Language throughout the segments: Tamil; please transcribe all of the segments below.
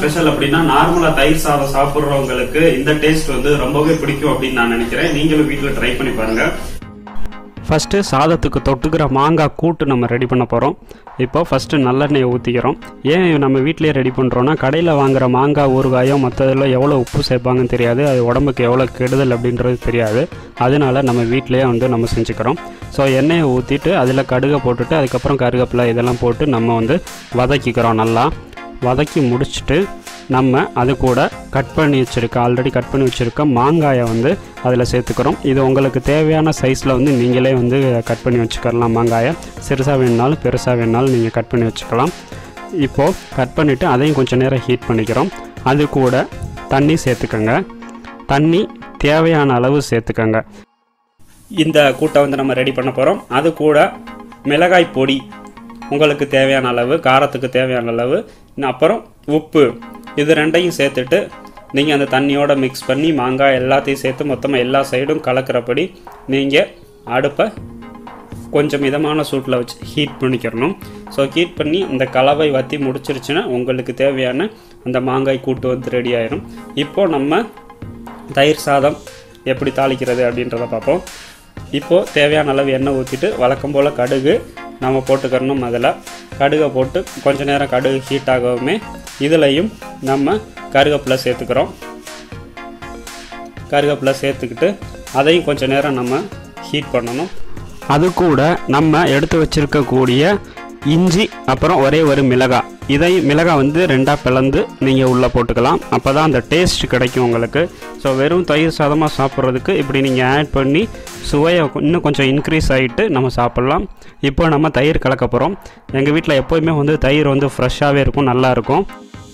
ஸ்பெஷல் அப்படின்னா நார்மலா தயிர் சாதம் சாப்பிடுறவங்களுக்கு இந்த டேஸ்ட் வந்து ரொம்பவே பிடிக்கும் அப்படின்னு நான் நினைக்கிறேன் நீங்களும் வீட்டுல ட்ரை பண்ணி பாருங்க ஃபஸ்ட்டு சாதத்துக்கு தொட்டுக்கிற மாங்காய் கூட்டு நம்ம ரெடி பண்ண போகிறோம் இப்போ ஃபஸ்ட்டு நல்லெண்ணெயை ஊற்றிக்கிறோம் ஏன் நம்ம வீட்டிலேயே ரெடி பண்ணுறோன்னா கடையில் வாங்குற மாங்காய் ஊறுகாயோ மற்றதில் எவ்வளோ உப்பு சேர்ப்பாங்கன்னு தெரியாது அது உடம்புக்கு எவ்வளோ கெடுதல் அப்படின்றது தெரியாது அதனால நம்ம வீட்டிலேயே வந்து நம்ம செஞ்சுக்கிறோம் ஸோ எண்ணெயை ஊற்றிட்டு அதில் கடுகை போட்டுட்டு அதுக்கப்புறம் கருவேப்பிலை இதெல்லாம் போட்டு நம்ம வந்து வதக்கிக்கிறோம் நல்லா வதக்கி முடிச்சுட்டு நம்ம அது கூட கட் பண்ணி வச்சுருக்க ஆல்ரெடி கட் பண்ணி வச்சுருக்க மாங்காயை வந்து அதில் சேர்த்துக்கிறோம் இது உங்களுக்கு தேவையான சைஸில் வந்து நீங்களே வந்து கட் பண்ணி வச்சுக்கலாம் மாங்காயை சிறுசாக வேணுனாலும் பெருசாக வேணுனாலும் நீங்கள் கட் பண்ணி வச்சுக்கலாம் இப்போது கட் பண்ணிவிட்டு அதையும் கொஞ்சம் நேரம் ஹீட் பண்ணிக்கிறோம் அது கூட தண்ணி சேர்த்துக்கோங்க தண்ணி தேவையான அளவு சேர்த்துக்கோங்க இந்த கூட்டை வந்து நம்ம ரெடி பண்ண போகிறோம் அது கூட மிளகாய் பொடி உங்களுக்கு தேவையான அளவு காரத்துக்கு தேவையான அளவு இன்னும் அப்புறம் உப்பு இது ரெண்டையும் சேர்த்துட்டு நீங்கள் அந்த தண்ணியோட மிக்ஸ் பண்ணி மாங்காய் எல்லாத்தையும் சேர்த்து மொத்தமாக எல்லா சைடும் கலக்கிறபடி நீங்கள் அடுப்பை கொஞ்சம் மிதமான சூட்டில் வச்சு ஹீட் பண்ணிக்கிறணும் ஸோ ஹீட் பண்ணி இந்த கலவை வற்றி முடிச்சிருச்சுன்னா உங்களுக்கு தேவையான அந்த மாங்காய் கூட்டு வந்து ரெடி ஆயிரும் இப்போ நம்ம தயிர் சாதம் எப்படி தாளிக்கிறது அப்படின்றத பார்ப்போம் இப்போது தேவையான அளவு எண்ணெய் ஊற்றிட்டு வழக்கம் போல் கடுகு நம்ம போட்டுக்கிறணும் அதில் கடுகை போட்டு கொஞ்ச நேரம் கடுகு ஹீட் ஆகவுமே இதுலையும் நம்ம கருவேப்பிலை சேர்த்துக்கிறோம் கருவேப்பிலை சேர்த்துக்கிட்டு அதையும் கொஞ்ச நேரம் நம்ம ஹீட் பண்ணணும் அது கூட நம்ம எடுத்து வச்சிருக்கக்கூடிய இஞ்சி அப்புறம் ஒரே ஒரு மிளகாய் இதை மிளகாய் வந்து ரெண்டாக பிளந்து நீங்கள் உள்ளே போட்டுக்கலாம் அப்போ தான் அந்த டேஸ்ட் கிடைக்கும் உங்களுக்கு ஸோ வெறும் தயிர் சாதமாக சாப்பிட்றதுக்கு இப்படி நீங்கள் ஆட் பண்ணி சுவையை இன்னும் கொஞ்சம் இன்க்ரீஸ் ஆகிட்டு நம்ம சாப்பிட்லாம் இப்போ நம்ம தயிர் கலக்க போகிறோம் எங்கள் வீட்டில் எப்போயுமே வந்து தயிர் வந்து ஃப்ரெஷ்ஷாகவே இருக்கும் நல்லா இருக்கும்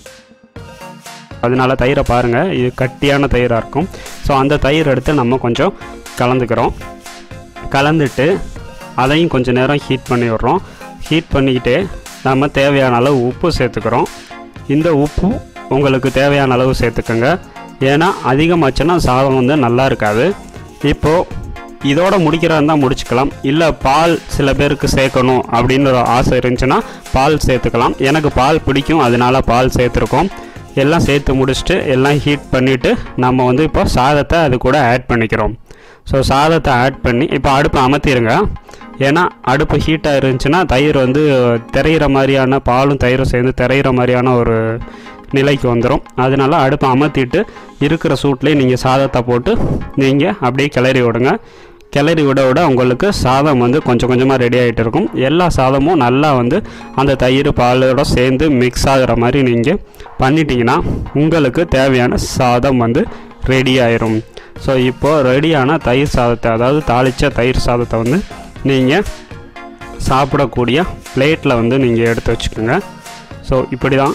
அதனால தயிரை பாருங்கள் இது கட்டியான தயிராக இருக்கும் ஸோ அந்த தயிர் எடுத்து நம்ம கொஞ்சம் கலந்துக்கிறோம் கலந்துட்டு அதையும் கொஞ்சம் நேரம் ஹீட் பண்ணி விட்றோம் ஹீட் பண்ணிக்கிட்டே நம்ம தேவையான அளவு உப்பு சேர்த்துக்கிறோம் இந்த உப்பு உங்களுக்கு தேவையான அளவு சேர்த்துக்கோங்க ஏன்னா அதிகமாச்சுன்னா சாதம் வந்து நல்லா இருக்காது இப்போது இதோட முடிக்கிறதா இருந்தால் முடிச்சுக்கலாம் இல்லை பால் சில பேருக்கு சேர்க்கணும் அப்படின்னு ஒரு ஆசை இருந்துச்சுன்னா பால் சேர்த்துக்கலாம் எனக்கு பால் பிடிக்கும் அதனால பால் சேர்த்துருக்கோம் எல்லாம் சேர்த்து முடிச்சுட்டு எல்லாம் ஹீட் பண்ணிவிட்டு நம்ம வந்து இப்போ சாதத்தை அது கூட ஆட் பண்ணிக்கிறோம் ஸோ சாதத்தை ஆட் பண்ணி இப்போ அடுப்பை அமர்த்திடுங்க ஏன்னா அடுப்பு ஹீட்டாக இருந்துச்சுன்னா தயிர் வந்து திரையிற மாதிரியான பாலும் தயிரும் சேர்ந்து திரையிற மாதிரியான ஒரு நிலைக்கு வந்துடும் அதனால அடுப்பை அமர்த்திட்டு இருக்கிற சூட்லேயே நீங்கள் சாதத்தை போட்டு நீங்கள் அப்படியே கிளறி விடுங்க கிளறி விட விட உங்களுக்கு சாதம் வந்து கொஞ்சம் கொஞ்சமாக ரெடி ஆகிட்டு இருக்கும் எல்லா சாதமும் நல்லா வந்து அந்த தயிர் பாலோட சேர்ந்து மிக்ஸ் ஆகிற மாதிரி நீங்கள் பண்ணிட்டீங்கன்னா உங்களுக்கு தேவையான சாதம் வந்து ரெடி ஆயிரும் ஸோ இப்போது ரெடியான தயிர் சாதத்தை அதாவது தாளித்த தயிர் சாதத்தை வந்து நீங்கள் சாப்பிடக்கூடிய பிளேட்டில் வந்து நீங்கள் எடுத்து வச்சுக்கோங்க ஸோ இப்படி தான்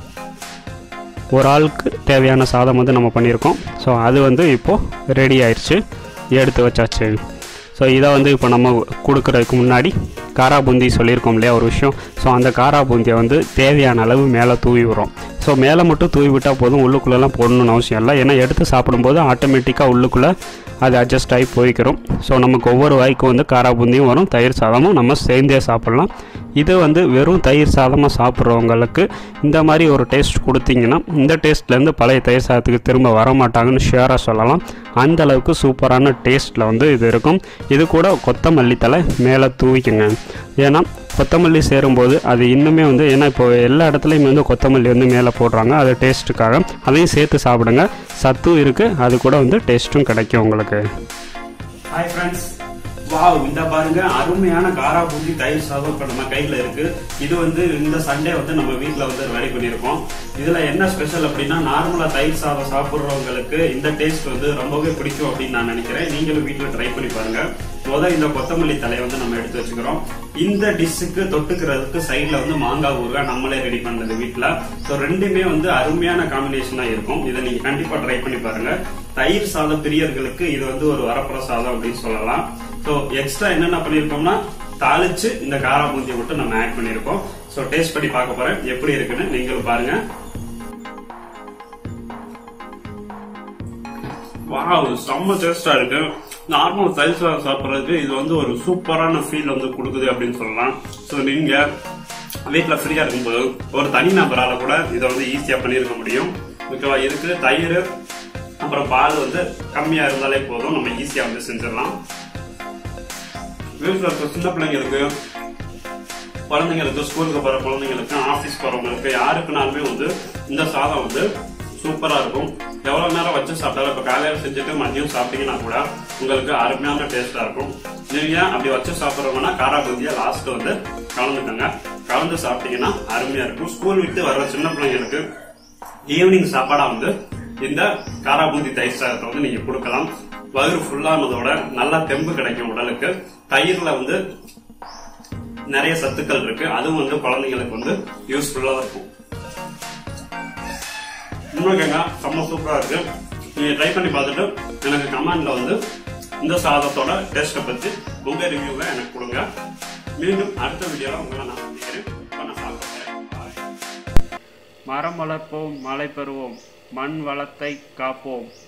ஒரு ஆளுக்கு தேவையான சாதம் வந்து நம்ம பண்ணியிருக்கோம் ஸோ அது வந்து இப்போது ரெடி ஆயிடுச்சு எடுத்து வச்சாச்சு ஸோ இதை வந்து இப்போ நம்ம கொடுக்குறதுக்கு முன்னாடி காரா பூந்தி சொல்லியிருக்கோம் இல்லையா ஒரு விஷயம் ஸோ அந்த காரா பூந்தியை வந்து தேவையான அளவு மேலே தூவி விடுறோம் ஸோ மேலே மட்டும் தூவி விட்டால் போதும் உள்ளுக்குள்ளெல்லாம் போடணும்னு அவசியம் இல்லை ஏன்னா எடுத்து சாப்பிடும்போது ஆட்டோமேட்டிக்காக உள்ளுக்குள்ளே அது அட்ஜஸ்ட் ஆகி போய்க்கிறோம் ஸோ நமக்கு ஒவ்வொரு வாய்க்கும் வந்து காரா பூந்தியும் வரும் தயிர் சாதமும் நம்ம சேர்ந்தே சாப்பிட்லாம் இது வந்து வெறும் தயிர் சாதமாக சாப்பிட்றவங்களுக்கு இந்த மாதிரி ஒரு டேஸ்ட் கொடுத்தீங்கன்னா இந்த டேஸ்ட்லேருந்து பழைய தயிர் சாதத்துக்கு திரும்ப வர மாட்டாங்கன்னு ஷியராக சொல்லலாம் அந்த அளவுக்கு சூப்பரான டேஸ்ட்டில் வந்து இது இருக்கும் இது கூட கொத்தமல்லி தலை மேலே தூவிக்குங்க ஏன்னா கொத்தமல்லி சேரும்போது அது இன்னுமே வந்து ஏன்னா இப்போ எல்லா இடத்துலையுமே வந்து கொத்தமல்லி வந்து மேலே போடுறாங்க அது டேஸ்ட்டுக்காக அதையும் சேர்த்து சாப்பிடுங்க சத்தும் இருக்குது அது கூட வந்து டேஸ்ட்டும் கிடைக்கும் உங்களுக்கு ஹாய் ஃப்ரெண்ட்ஸ் வாவ் இந்த பாருங்க அருமையான காரா பூந்தி தயிர் சாதம் இப்ப நம்ம கையில இருக்கு இது வந்து இந்த சண்டே வந்து நம்ம வீட்ல வந்து ரெடி பண்ணிருக்கோம் இதுல என்ன ஸ்பெஷல் அப்படின்னா நார்மலா தயிர் சாதம் சாப்பிடுறவங்களுக்கு இந்த டேஸ்ட் வந்து ரொம்பவே பிடிக்கும் அப்படின்னு நான் நினைக்கிறேன் நீங்களும் வீட்ல ட்ரை பண்ணி பாருங்க முதல் இந்த கொத்தமல்லி தலையை வந்து நம்ம எடுத்து வச்சுக்கிறோம் இந்த டிஷ்ஷுக்கு தொட்டுக்கிறதுக்கு சைட்ல வந்து மாங்காய் ஊறுகாய் நம்மளே ரெடி பண்ணது வீட்ல ஸோ ரெண்டுமே வந்து அருமையான காம்பினேஷனா இருக்கும் இதை நீங்க கண்டிப்பா ட்ரை பண்ணி பாருங்க தயிர் சாதம் பிரியர்களுக்கு இது வந்து ஒரு வரப்பிரசாதம் அப்படின்னு சொல்லலாம் ஸோ எக்ஸ்ட்ரா என்னென்ன பண்ணிருக்கோம்னா தாளிச்சு இந்த காரா பூந்தியை மட்டும் நம்ம ஆட் பண்ணிருக்கோம் ஸோ டேஸ்ட் பண்ணி பார்க்க போறேன் எப்படி இருக்குன்னு நீங்களும் பாருங்க வாவ் செம்ம டேஸ்டா இருக்கு நார்மல் தயிர் சாதம் சாப்பிட்றதுக்கு இது வந்து ஒரு சூப்பரான ஃபீல் வந்து கொடுக்குது அப்படின்னு சொல்லலாம் ஸோ நீங்க வீட்டில் ஃப்ரீயா இருக்கும்போது ஒரு தனி நபரால கூட இதை வந்து ஈஸியா பண்ணியிருக்க முடியும் ஓகேவா இருக்கு தயிர் அப்புறம் பால் வந்து கம்மியா இருந்தாலே போதும் நம்ம ஈஸியா வந்து செஞ்சிடலாம் வீட்டில் இருக்க சின்ன பிள்ளைங்களுக்கு குழந்தைங்களுக்கு ஸ்கூலுக்கு போற குழந்தைங்களுக்கு ஆபீஸ் போறவங்களுக்கு யாருக்குனாலுமே வந்து இந்த சாதம் வந்து சூப்பரா இருக்கும் எவ்வளவு நேரம் வச்சு சாப்பிட்டாலும் இப்ப காலையில செஞ்சுட்டு மதியம் சாப்பிட்டீங்கன்னா கூட உங்களுக்கு அருமையான டேஸ்டா இருக்கும் நீங்க அப்படி வச்சு சாப்பிடுறவங்கன்னா காரா பூந்தியா லாஸ்ட் வந்து கலந்துக்கோங்க கலந்து சாப்பிட்டீங்கன்னா அருமையா இருக்கும் ஸ்கூல் விட்டு வர்ற சின்ன பிள்ளைங்களுக்கு ஈவினிங் சாப்பாடா வந்து இந்த காரா பூந்தி தயிர் சாதத்தை வந்து நீங்க கொடுக்கலாம் வயிறு ஃபுல்லானதோட நல்லா தெம்பு கிடைக்கும் உடலுக்கு தயிர்ல வந்து நிறைய சத்துக்கள் இருக்கு அதுவும் வந்து குழந்தைங்களுக்கு வந்து யூஸ்ஃபுல்லா இருக்கும் உண்மைக்குங்க செம்ம சூப்பரா இருக்கு நீங்க ட்ரை பண்ணி பார்த்துட்டு எனக்கு கமெண்ட்ல வந்து இந்த சாதத்தோட டேஸ்ட்டை பத்தி உங்க ரிவ்யூவை எனக்கு கொடுங்க மீண்டும் அடுத்த வீடியோல உங்களை நான் சந்திக்கிறேன் இப்ப நான் சாப்பிட போறேன் Bye. மரம் வளர்ப்போம் மழை பெறுவோம் மண் வளத்தை காப்போம்